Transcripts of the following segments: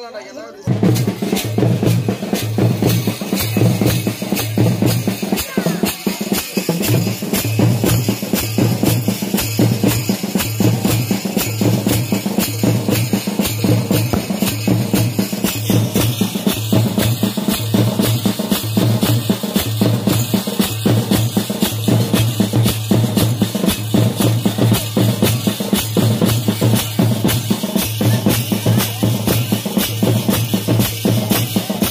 போலாம்டா என்ன ஆ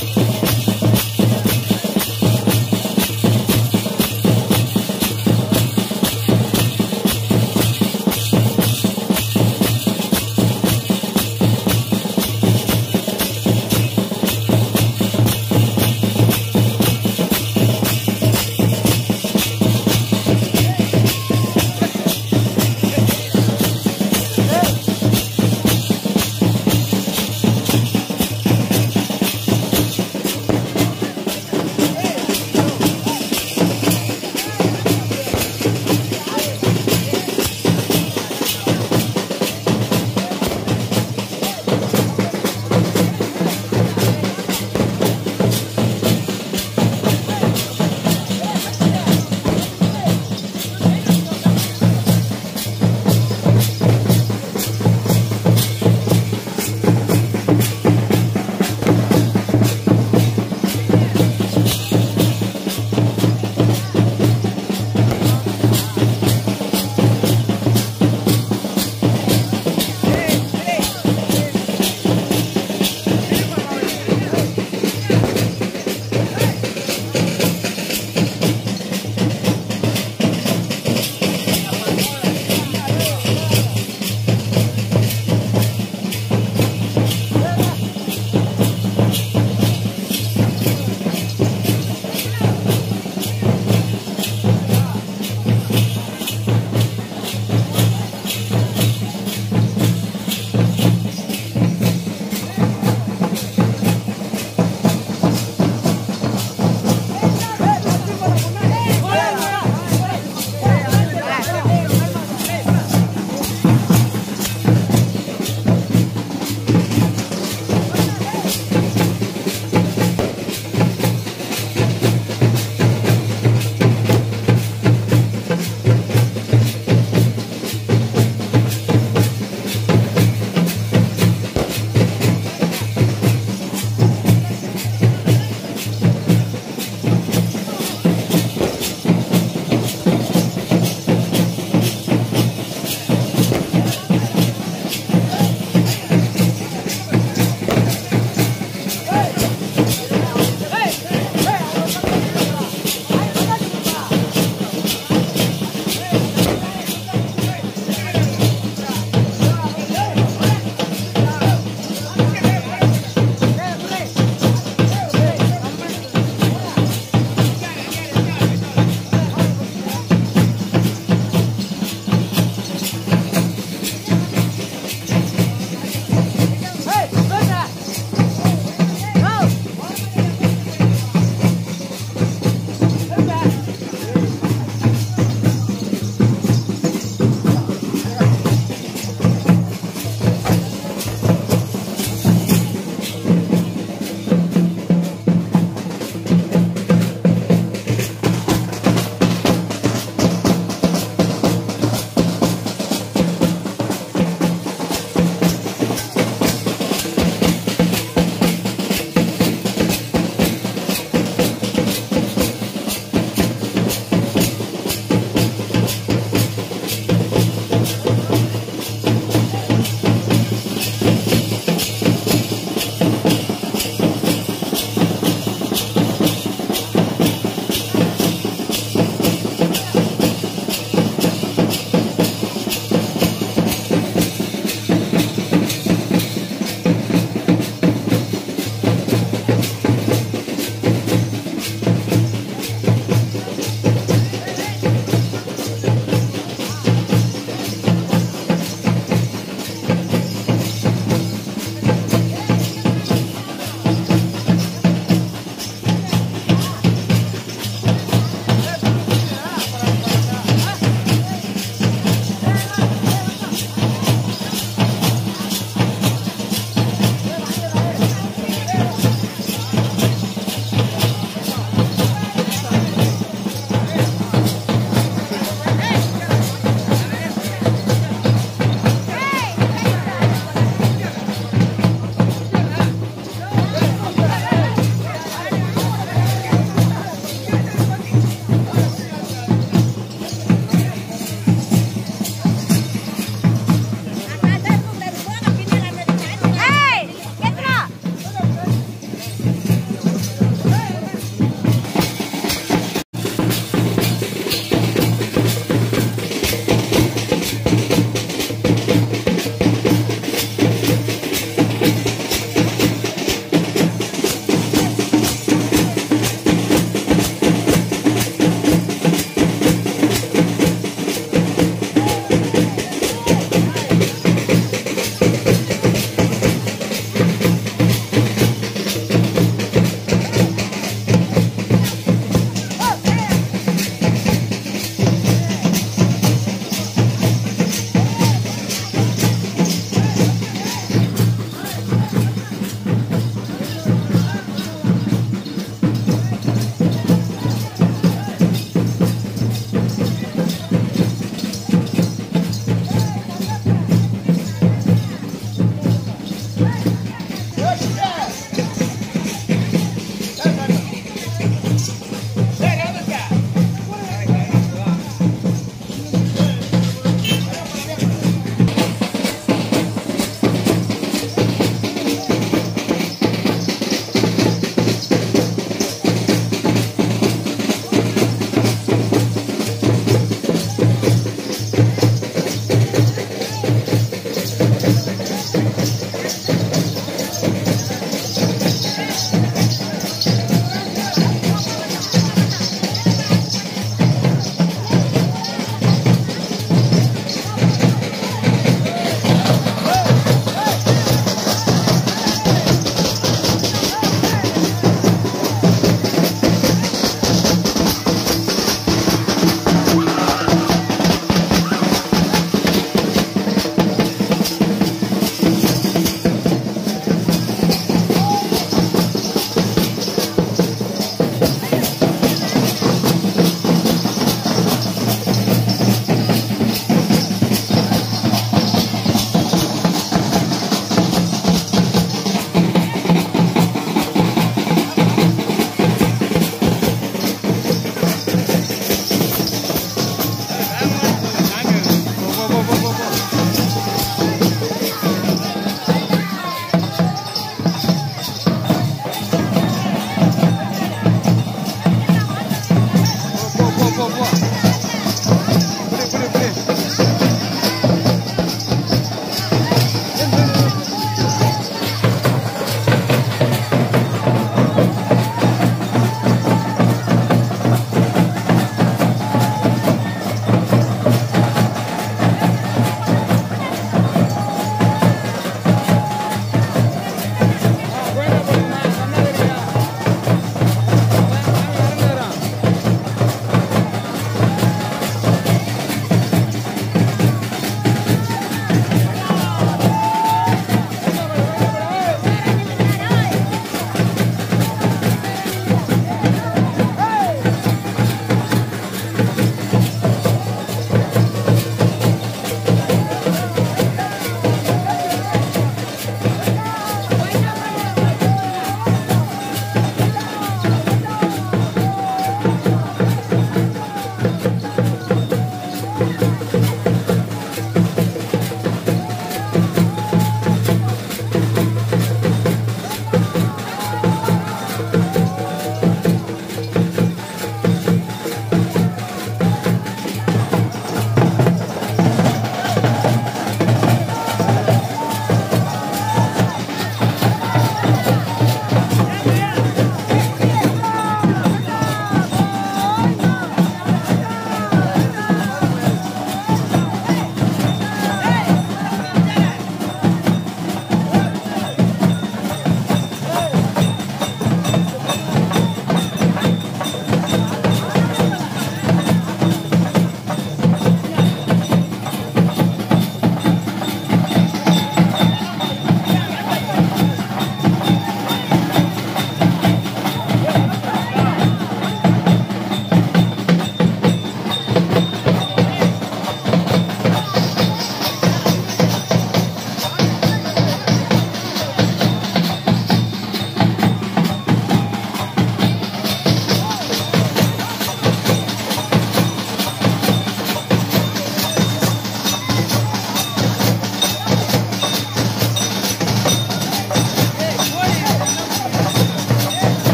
Yes, yes.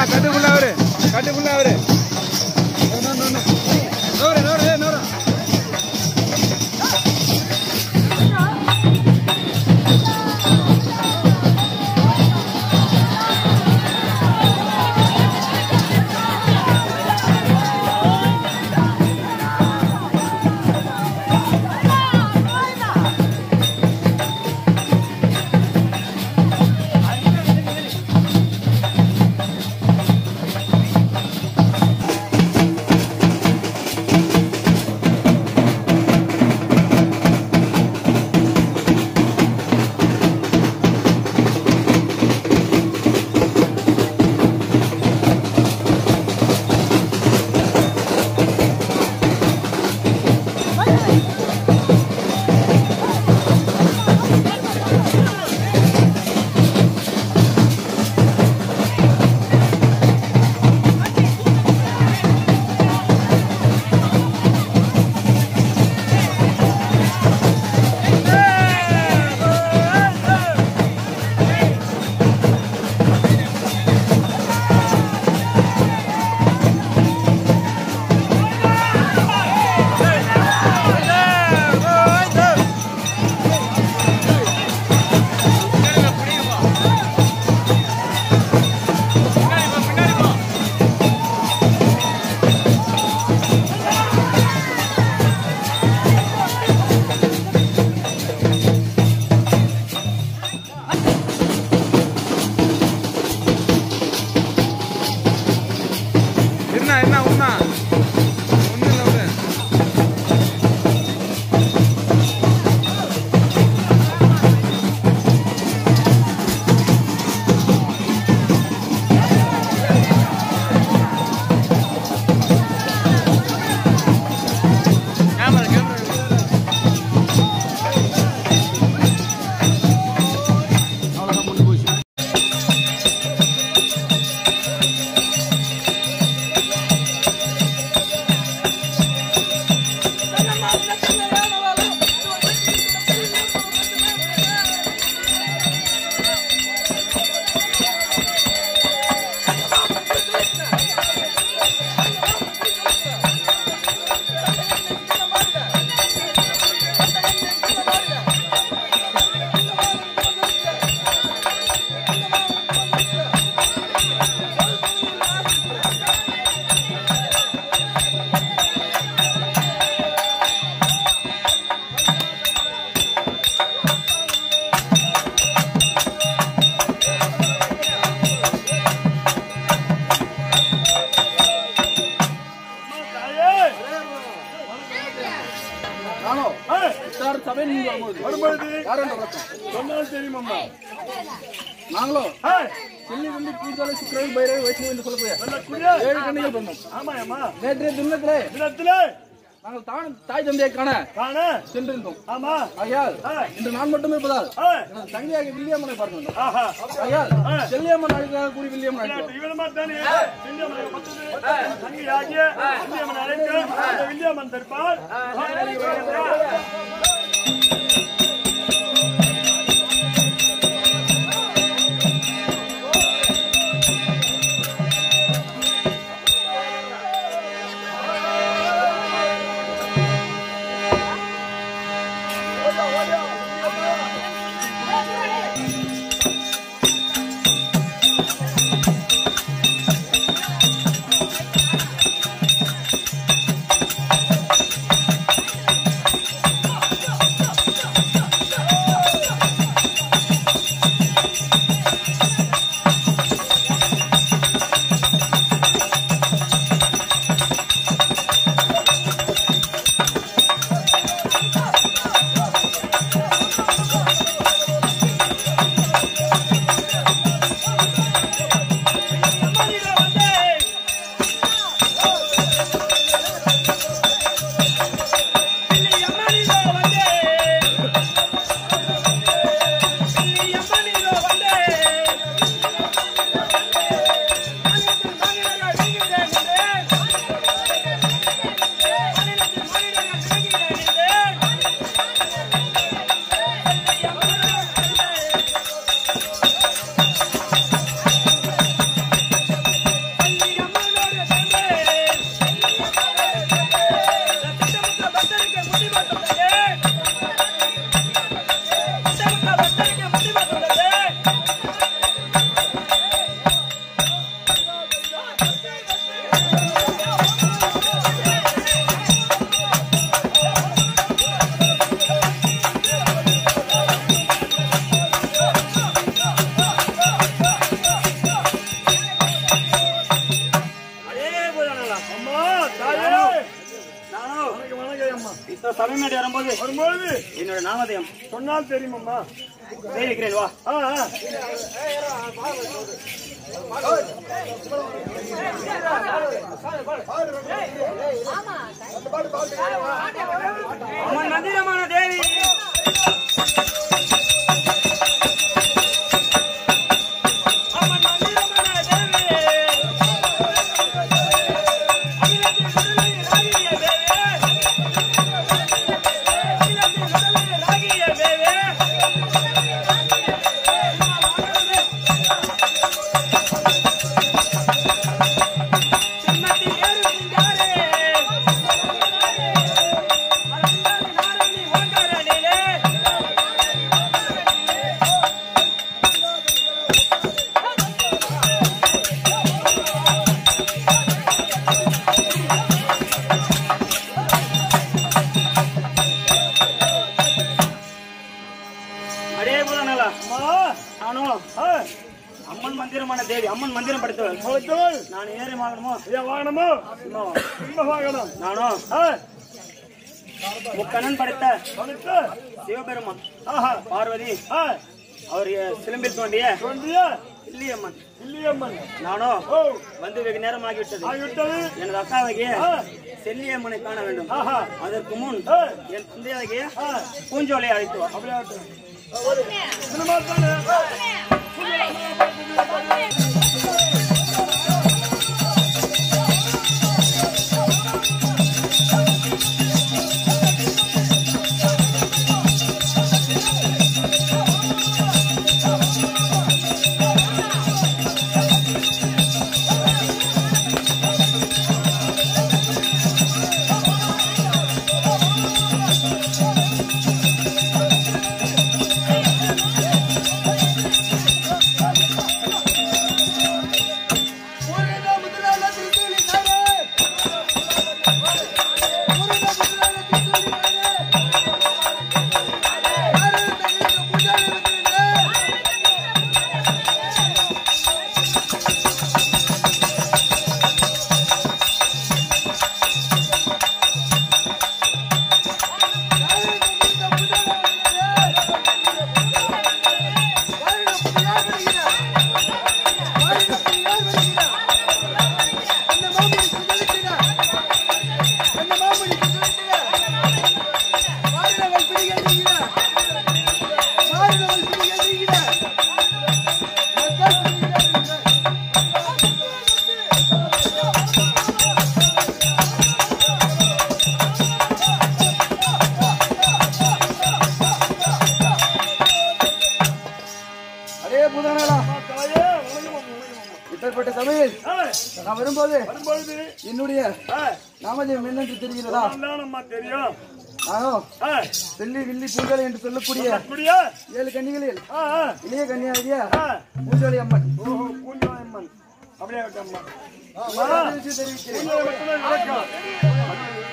கட்டுக்குள்ள அவரு கட்டுக்குள்ள அவரு நோரு நோரு ஏய், நோரு என்ன என்ன உண்மை ஒண்ணு இல்ல விடு. கேமரா கேமரா அவ்வளோதான் முடிஞ்சு போச்சு நானோ சார் சபை நீங்க வரும்போது யாரும் சொன்னாலும் தெரியுமாம்மா நாங்களோ செல்லி வந்து பூஜாலை சுக்கரவி பைரவி வைஷ்ணவ என்று சொல்லக்கூடிய ஏழு கண்ணிகள் பண்ணோம் நேற்றைய தினத்திலே நாங்கள் தான் தாய் தந்தையை காண சென்றிருந்தோம் ஆகையால் இன்று நான் மட்டும் இருப்பதால் எனது தங்கையாக வில்லியம்மனை பார்க்க வேண்டும் ஆகையால் செல்லியம்மன் அழைக்காக கூறி வில்லியம்மன் அழைக்கிறோம் ஆ சபை மேடை வரும்போது வரும்பொழுது என்னோட நாமதயம் சொன்னால் தெரியுமம்மா தெரிவிக்கிறேன் வா ஆ ஆ. அம்மன் மந்திரமான தேவி அம்மன் மந்திரமான தேவி அகிலத்தின் முதலை ராகிய தேவி அகிலத்தின் முதலை ராகிய தேவி சிம்மத்தின் ஏறு சிங்காரே மலர்ந்தால் நாரணி ஓங்காரனிலே அடே புலனலா அம்மா நானும் ஆ அம்மன் மந்திரமான தேவி அம்மன் மந்திரம் படுத்தவள் அழைத்தவள் நான் ஏறி வாங்கணுமோ ஐயா வாகனமோ இன்னும் இன்ப வாகனம் நானும் ஆ முக்கண்ணன் படைத்த அழைத்து சிவபெருமான் ஆஹா பார்வதி ஆ அவர் சிலம்பில் தோண்டிய தோன்றிய இல்லியம்மன் இல்லியம்மன் நானும் ஓ வந்து வெகு நேரம் ஆகிவிட்டது ஆகிவிட்டது எனது அக்காவாகிய ஆ. செல்லியம்மனை காண வேண்டும் ஆஹா அதற்கு முன் ஆ. என் தந்தையாகிய ஆ பூஞ்சோலை அழைத்து வா அப்படியே ஆகட்டும். சினிமா தானே அடே புதனலா தாயே வணக்கம் வணக்கம். இப்பேற்பட்ட சபையில் ஆ, நான் வரும்போது வரும்பொழுது என்னுடைய ஆ, நாமஜம் என்னென்று தெரிகிறதா அதான் அம்மா தெரியும் நானும் ஆ, செல்லி வில்லி பூஞ்சோலை என்று சொல்லக்கூடிய அப்படியா ஏழு கன்னிகளில் ஆ ஆ இளைய கன்னியாகிய ஆ பூஞ்சோலை அம்மன் ஓஹோ பூஞ்சோலையம்மன் அப்படியே ஆகட்டும் அம்மா அம்மா ஒரு விஷயம் தெரிவிக்கிறேன் பூஞ்சோலை மட்டும்தான் விளக்கம்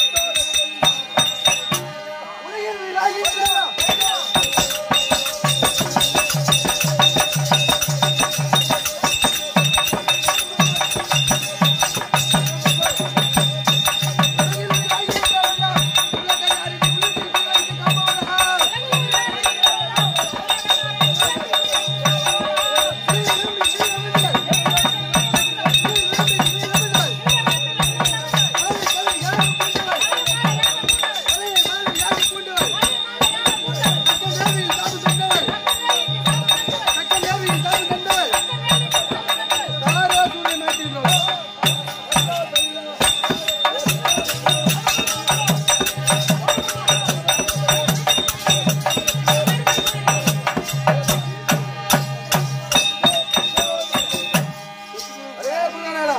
அரே புதனலா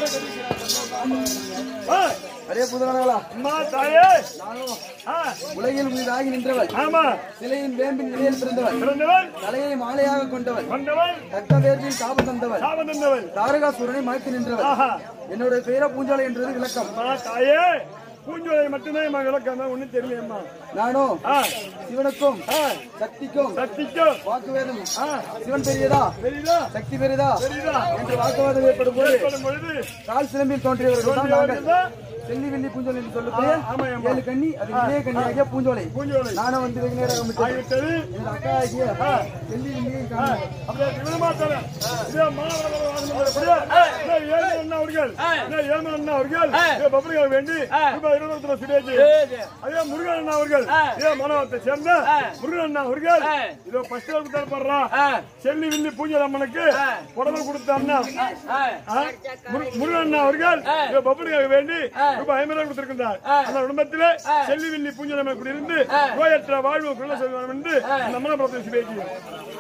ஆ, அரே புதனலா அம்மா தாயே நானும் ஆ, உலகில் உயிராகி நின்றவள் ஆமா சிலையின் வேம்பின் நிலையில் பிறந்தவள் பிறந்தவள் தலையை மாலையாக கொண்டவள் வந்தவள் தக்க வேர்வில் சாபம் தந்தவள் சாபம் தந்தவள் தாரகாசூரனை மயக்கி நின்றவள் ஆஹா என்னுடைய பெயரா பூஞ்சாலை என்றது விளக்கம் அம்மா தாயே பூஞ்சோலை மட்டும்தான் அம்மா விளக்கம் ஒண்ணும் தெரியலையம்மா நானும் ஆ சிவனுக்கும் ஆ சக்திக்கும் சக்திக்கும் வாக்குவேதம் ஆ சிவன் பெரியதா தெரியுதா சக்தி பெரியதா தெரியுதா என்று வாக்குவாதம் ஏற்படும் போது ஏற்படும் பொழுது கால் சிலம்பில் தோன்றியவர்கள் தான் நாங்கள் தோன்றியவர்கள் தான் செல்லி வெள்ளி பூஞ்சோலை என்று சொல்லக்கூடிய ஆமா, ஆமா. ஏழு கன்னி அது இளைய கன்னியாகிய பூஞ்சோலை பூஞ்சோலை நானும் வந்து வெகு நேரம் விட்டேன் ஆகிவிட்டது என் அக்கா ஆகிய செல்லி வெள்ளியை காண அப்படியே திருமணமாத்தான இதே மாணவர்கள் வாசல் அப்படியே இதே ஏழ்மை அண்ணா அவர்கள் இதே ஏழ்மை அண்ணா அவர்கள் இதே பப்ளிக்காக வேண்டி ரூபாய் இருபத்தி ரூபாய் சுரேஜ் அதே முருகன் அண்ணா அவர்கள் இதே மாணவத்தை சேர்ந்த முருகன் அண்ணா அவர்கள் இதோ ஃபர்ஸ்ட் கொடுத்தாரு பாடுறா செல்லி வில்லி பூஜை அம்மனுக்கு புடவை கொடுத்த அண்ணா ஆ, முரு- முருகன் அண்ணா அவர்கள் இதோ பப்ளிக்காக வேண்டி ரூபாய் ஐம்பது ரூபாய் கொடுத்திருக்கின்றார் அந்த குடும்பத்திலே செல்லி வில்லி பூஜை அம்மன் இப்படி இருந்து நோயற்ற வாழ்வு குள்ள சொல்வார் என்று அந்த அம்மனை பிரதேசி சுரேஜ்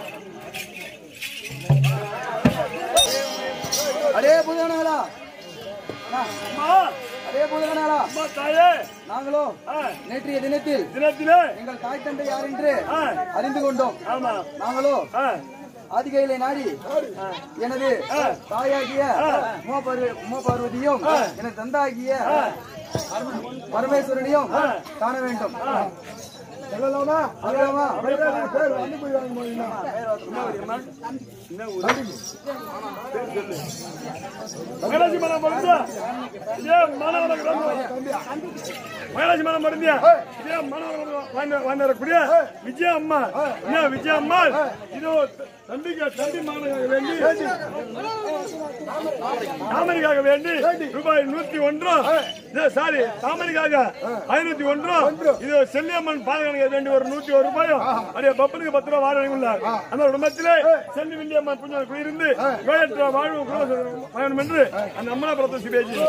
அடே பூதகனாலா அம்மா அடே பூதகனாலா அம்மா தாயே நாங்களோ ஆ, நேற்றைய தினத்தில் தினத்திலே எங்கள் தாய் தந்தை யார் என்று ஆ, அறிந்து கொண்டோம் ஆமா நாங்களோ ஆ, ஆதிகையிலே நாடி எனது தாயாகிய உமா பார்வ- உமா பார்வதியும் எனது தந்தாகிய பரமேஸ்வரனையும் காண வேண்டும் சொல்லலாமா? சொல்லலாமா? பேர் வந்து போய் வாங்க போறீங்களா? மயிலாசி மரம் மருந்தியா? இதே மாணவர்கள் வந்து- மயிலாசி மரம் மருந்தியா? இதே மாணவர்கள் வாழ்ந்து- வாழ்ந்து வரக்கூடிய விஜய அம்மா என்ன விஜய அம்மா இதோ தம்பிக்கு தம்பி மகனுக்காக வேண்டி தாமரைக்காக வேண்டி ரூபாய் நூத்தி ஒன்றும் சாரி தாமரைக்காக ஐநூத்தி ஒன்றும் இது செல்லியம்மன் பாதகனுக்கு வேண்டி ஒரு நூத்தி ஒரு ரூபாயும் அப்படியே பப்பனுக்கு பத்து ரூபாய் வாழ உள்ளார் அந்த குடும்பத்திலே செல்லி வில்லியம்மன் புஞ்சல் குடியிருந்து நோயற்ற வாழ்வு குடும்பம் வேணும் என்று அந்த அம்மனாபுரத்தை சிவேஜி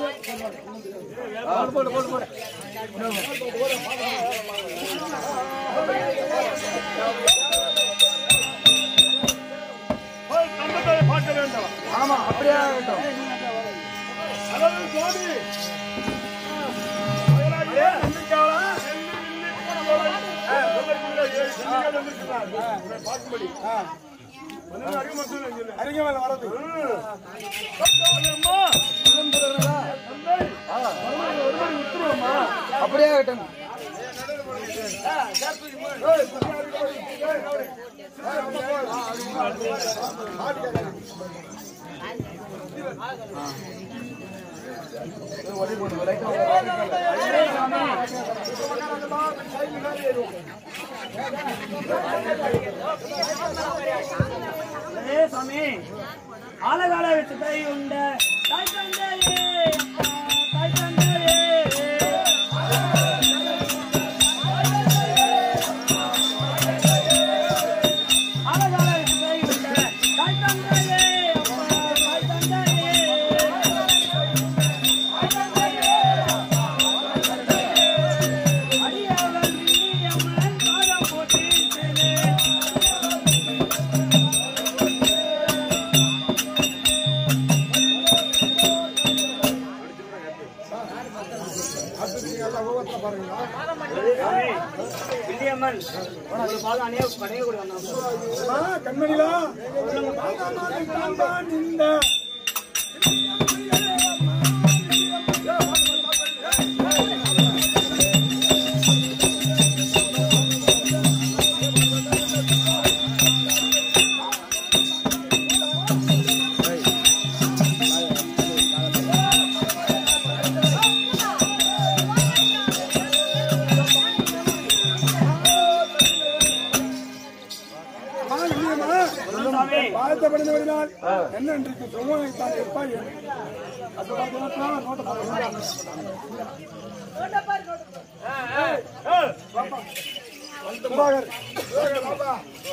தம்பத்தை பார்க்க வேண்டாம் ஆமா அப்படியே ஆகட்டும் அதாவது சுவாமி மயிலாடுதுறை நம்பிக்கையாளா? செல்லி வில்லி பூஞ்சோலை. ஆ, சொல்லக்கூடிய ஏழு செல்லிகள் வந்திருக்கிறார். உங்களை பார்க்கும்படி. வந்து அறிமுகம் சொல்லுங்க சொல்லு. அம்மா, தந்தை, ஒருவரை ஒருவர் விட்டுருவோம்மா. அப்படியே ஆகட்டும் ஏ சாமி ஆலகால வச்சு கை உண்ட தாய் தந்தையே அப்பா, தாய் தந்தையே ஆலகால வச்சு கை உண்ட தாய் தந்தையே அப்பா, தாய் தந்தையே அடியாளன் நீ அம்மன் பாதம் போட்டேன் வில்லியம்மன் ஒரு பாதம் அணிய படைய கூட வந்தாங்க கண்மணிலா இந்த சாமி வாழ்த்தப்படுந்தவரினால் என்ன இன்றைக்கு சொல்லுவாங்க இருப்பாய் அது பார்த்தீங்கன்னா நோட்டை பாருங்க. சுதாகர், சுதாகர் பாப்பா.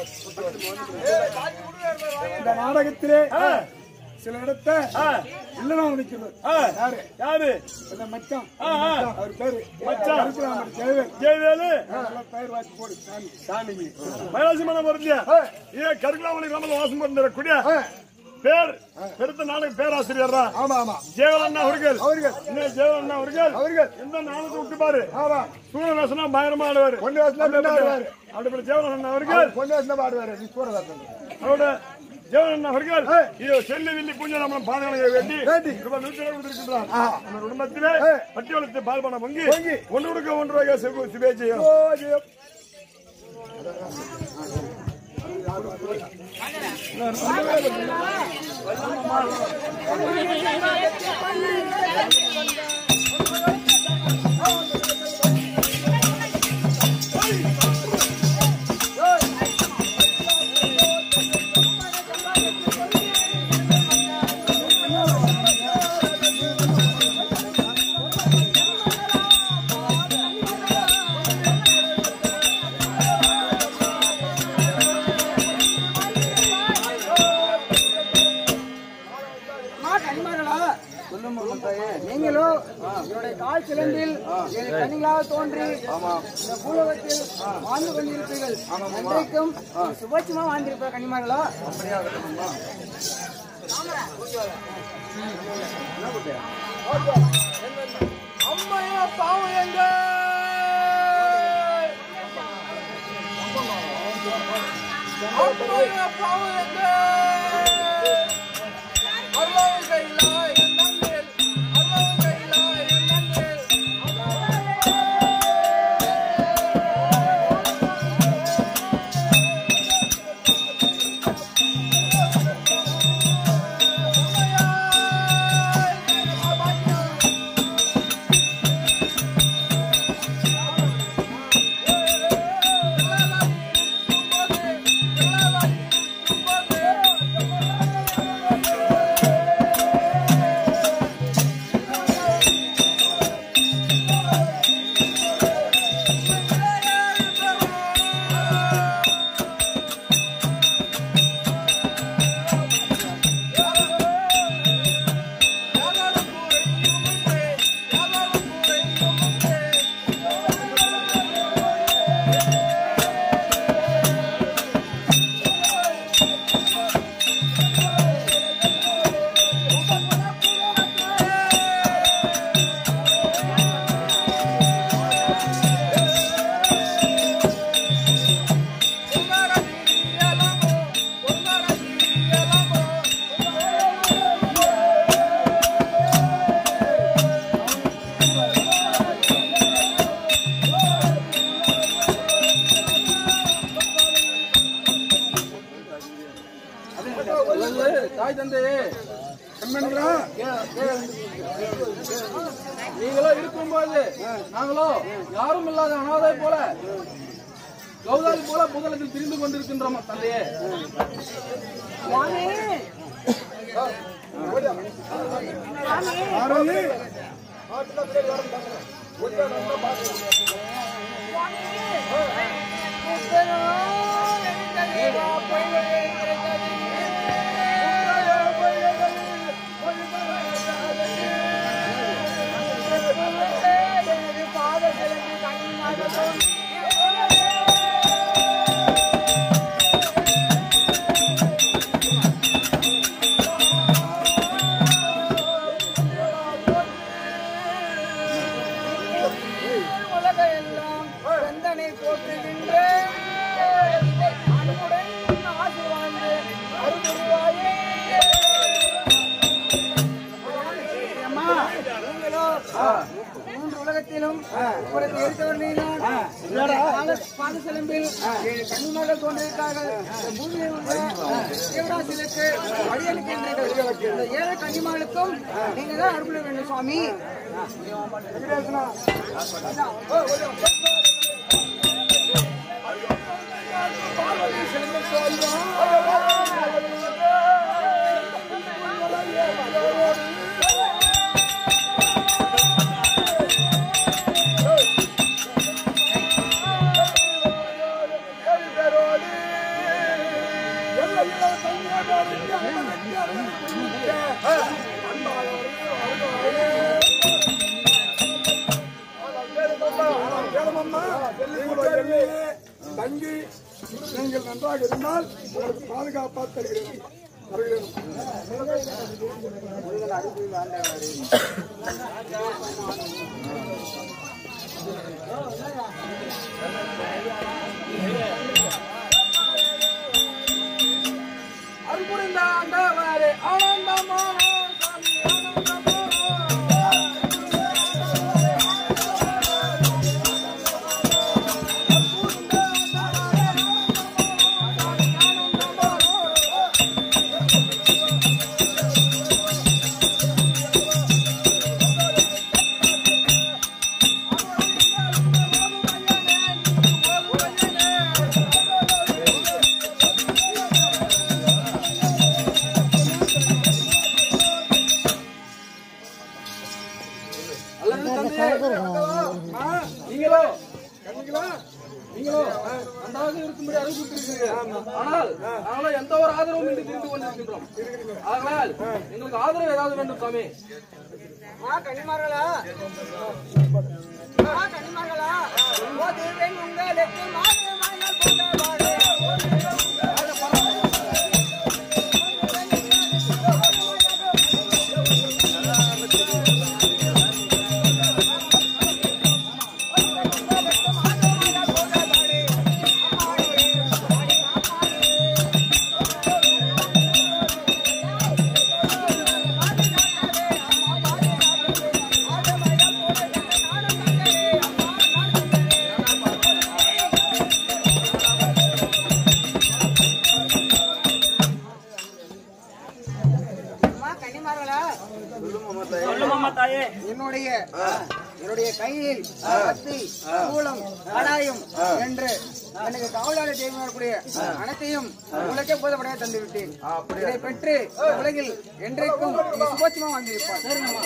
இந்த நாடகத்திலே சில இடத்த இல்லைன்னா நிக்கிறது யாரு யாரு இந்த மச்சான் அவர் பேரு மச்சான் இருக்கிறாங்க ஜெயவேல் ஜெயவேலு பெயர் வாசி போடு சாமி சாமிக்கு மயிலாசி மனம் வருந்தியா ஏ கருக்கலாமணி கிராமத்தில் வாசம் பண்ணிருக்கூடிய பேர் பெருத்த நாடக பேராசிரியர் ஆமா ஆமா ஜெயவலண்ணா அவர்கள் அவர்கள் என்ன ஜெயவலண்ணா அவர்கள் அவர்கள் எந்த நாளுக்கு விட்டு பாரு ஆமா சூழவேசனா பயங்கரமா ஆடுவாரு பொண்ணு வேசனா அப்படி ஜெயவலண்ணா அவர்கள் பொண்ணு வேசனா பாடுவாரு சூழவேசன் அவரோட ஜெயவலண்ணா அவர்கள் இது செல்லு வில்லி பூஜை நம்ம பாதகங்களை வேண்டி ரூபாய் நூற்றி இருபது கொடுத்திருக்கின்றார் அந்த குடும்பத்திலே பட்டி வளர்த்து பால்பான பங்கு ஒன்று கொடுக்க ஒன்று ரூபாய் சிவ சிவேஜயம் Thank you. கண்மகளா சொல்லும் தாயே நீங்களோ என்னுடைய கால் சிலம்பில் எனக்கு கண்ணிகளாக தோன்றி இந்த பூலோகத்தில் வாழ்ந்து கொண்டிருப்பீர்கள் அன்றைக்கும் சுபட்சமா வாழ்ந்திருப்ப கன்னிமார்களா அம்மையா பாவம் எங்க அம்மையா பாவம் எங்க அருளாவும் கையிலா என் நன்மேல் அருளாவும் கையிலா என் நன்மேல் தாய் தந்தையே கண்மணிகளா நீங்களோ இருக்கும்போது நாங்களோ யாரும் இல்லாத அனாதை போல கௌதாரி போல புதலத்தில் திரிந்து கொண்டிருக்கின்றோம் தந்தையே சுவாமி ஆரோனி உலகையெல்லாம் வந்தனை போற்றுகின்ற அன்புடன் ஆசி வாழ்ந்து அருள்புரிவாயே. அம்மா, நீங்களோ மூன்று உலகத்திலும் உலகத்தை எடுத்தவர்களையும் பாத சிலம்பில் ஏழு கண்ணிமகள் தோன்றிருக்கார்கள் இந்த பூமியில் உள்ள தேவராசிலுக்கு வழியளிக்கின்றீர்கள் இந்த ஏழு கன்னிமகளுக்கும் நீங்க தான் அருள் வேண்டும் சுவாமி வேலமம்மா உங்களுடைய எல்லையிலே தங்கி நீங்கள் நன்றாக இருந்தால் உங்களுக்கு பாதுகாப்பாக தருகிறேன் தருகிறேன் அன்புரிந்த ஆண்டவரே ஆனந்தமான சாமி ஆனந்தமான அல்லது தந்தையே, நீங்களோ கண்ணிங்களா நீங்களோ அந்த நன்றாக இருக்கும்படி அறிவித்திருக்கிறீர்கள் ஆனால் நாங்களும் எந்த ஒரு ஆதரவும் இன்றி திரிந்து கொண்டிருக்கின்றோம் அதனால் எங்களுக்கு ஆதரவு ஏதாவது வேண்டும் சாமி ஆ, கன்னிமார்களா ஆ, கன்னிமார்களா ஓதுவேன் உங்களுக்கு மாலை மலர் கொண்டவாடே. அம்மா, கன்னிமார்களா என்னுடைய என்னுடைய கையில் கத்தி மூலம் கடாயம் என்று எனக்கு காவலாளர் தேவையான அனைத்தையும் உலகே போதப்படையாக தந்து விட்டேன் இதை பெற்று உலகில் என்றைக்கும் நீ சுபோச்சமா வந்திருப்பார்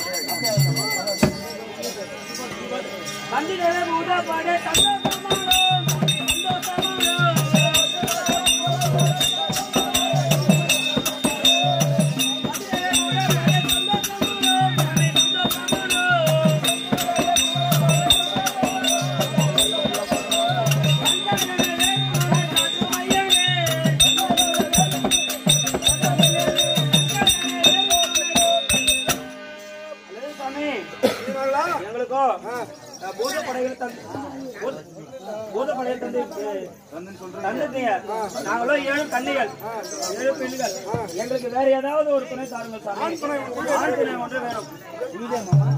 எங்களுக்கும் பூதப்படைகள் பூதப்படைகள் தந்து தந்துட்டீங்க நாங்களும் ஏழு கன்னிகள் ஏழு பெண்கள் எங்களுக்கு வேற ஏதாவது ஒரு துணை தாருங்க சாமி ஆண் துணை ஒன்று வேணும் இங்கே மாமா.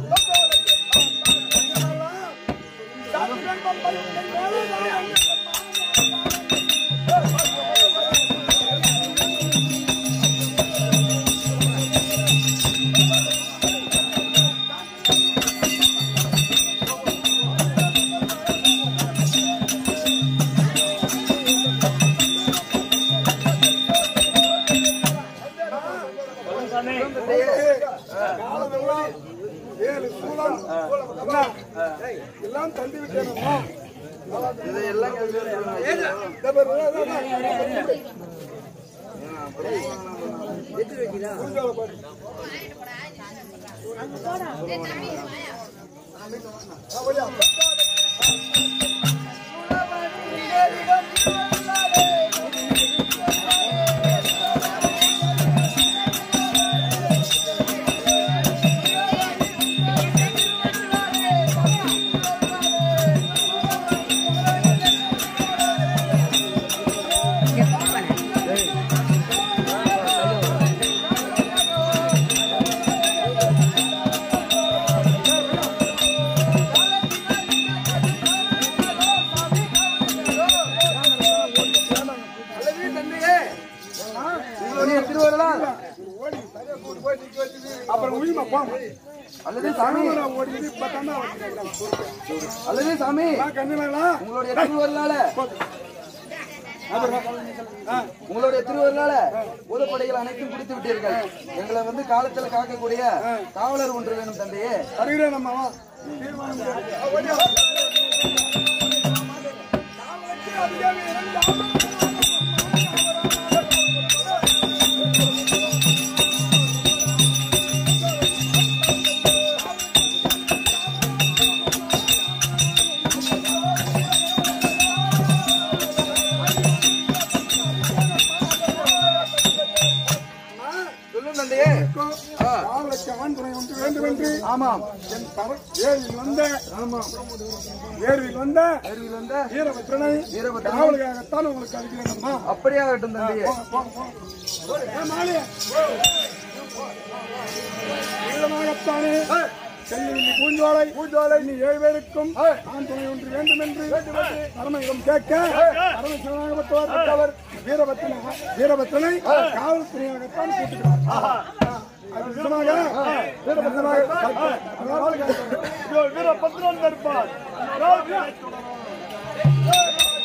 சொல்லுங்க சாமி ஏழு சூழல் என்ன? எல்லாம் தந்து விட்டேனம்மா இதெல்லாம் உங்களுடைய திருவருளால் ஓடி சரியா கூட்டு போய் நிக்க வச்சுது. அப்புறம் உயிமா போமா அல்லது சாமி ஓடி இது பத்தாண்டா வச்சுக்கலாம் அல்லது சாமி கண்ணுங்களா உங்களுடைய திருவருளால உங்களுடைய திருவருளால பூதப்படைகள் அனைத்தும் பிடித்து விட்டீர்கள் எங்களை வந்து காலத்துல காக்கக்கூடிய காவலர் ஒன்று வேணும் தந்தையே வருகிறேன் நம்ம தீர்மானம் சொல்லும் தந்தையே காவலுக்கு ஆண் துணை ஒன்று வேண்டும் என்று ஆமாம் என் தர- ஏரியில் வந்த ஆமாம் ஏரியில் வந்த அருகில் வந்த வீரபத்ரனை வீரபத்ரனை காவலுக்காகத்தான் உங்களுக்கு அனுப்பினம்மா அப்படியாகட்டும் தந்தையே வீரமாகத்தானே செல்வி பூஞ்சோலை பூஞ்சோலை நீ ஏழு பேருக்கும் ஆண் துணை ஒன்று வேண்டும் என்று பரமயுகம் கேட்க பரமசிவனாகப்பட்டவர் வீரபத்ரனை வீரபத்ரனை காவல்துறையாகத்தான் கூட்டுகிறார் அது விதமாக வீரபத்ரனாக வீரபத்ரன் தருப்பார்